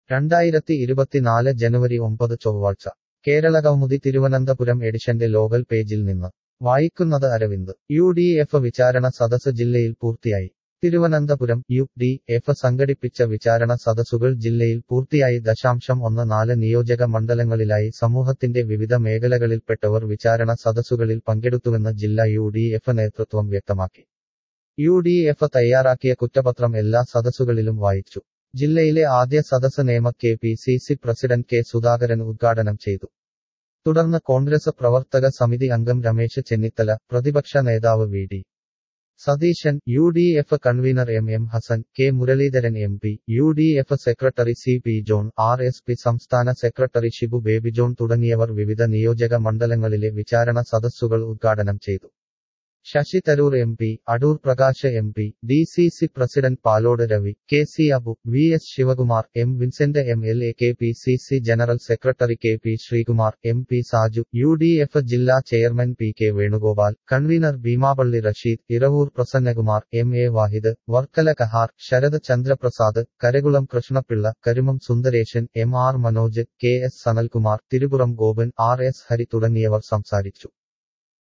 രണ്ടായിരത്തി ഇരുപത്തിനാല് ജനുവരി ഒമ്പത് ചൊവ്വാഴ്ച കേരളകൗമുദി തിരുവനന്തപുരം എഡിഷന്റെ ലോകൽ പേജിൽ നിന്ന് വായിക്കുന്നത് അരവിന്ദ് യു ഡി എഫ് വിചാരണ സദസ് ജില്ലയിൽ പൂർത്തിയായി തിരുവനന്തപുരം യു ഡി എഫ് സംഘടിപ്പിച്ച വിചാരണ സദസ്സുകൾ ജില്ലയിൽ പൂർത്തിയായി ദശാംശം ഒന്ന് നാല് നിയോജക മണ്ഡലങ്ങളിലായി സമൂഹത്തിന്റെ വിവിധ മേഖലകളിൽപ്പെട്ടവർ വിചാരണ സദസ്സുകളിൽ പങ്കെടുത്തുവെന്ന് ജില്ലാ യു ഡി എഫ് നേതൃത്വം വ്യക്തമാക്കി യു ഡി എഫ് തയ്യാറാക്കിയ കുറ്റപത്രം എല്ലാ സദസ്സുകളിലും വായിച്ചു ജില്ലയിലെ ആദ്യ സദസ് നിയമ K P C C president K Sudhakaran ഉദ്ഘാടനം ചെയ്തു തുടർന്ന് കോൺഗ്രസ് പ്രവർത്തക സമിതി അംഗം രമേശ് ചെന്നിത്തല പ്രതിപക്ഷ നേതാവ് V D Satheesan U D F convener M M Hassan K Muraleedharan M P U D F secretary C P John R S P സംസ്ഥാന സെക്രട്ടറി ഷിബു ബേബി ജോൺ തുടങ്ങിയവർ വിവിധ നിയോജക മണ്ഡലങ്ങളിലെ വിചാരണ സദസ്സുകൾ ഉദ്ഘാടനം ചെയ്തു Shashi Tharoor M P Adoor Prakash M P D C C president Palode Ravi K C Abu V S Sivakumar M Vincent M L A K P C C general secretary K P Sreekumar M P Saju U D F ജില്ലാ chairman P K Venugopal convener Beemapalli Rasheed Iravoor Prasannakumar M A Wahid Varkala Kahar Sharath Chandraprasad Karakulam Krishnapillai Karumam Sundareshan M R Manoj K S Sanalkumar Thirupuram Gopan R S Hari തുടങ്ങിയവർ സംസാരിച്ചു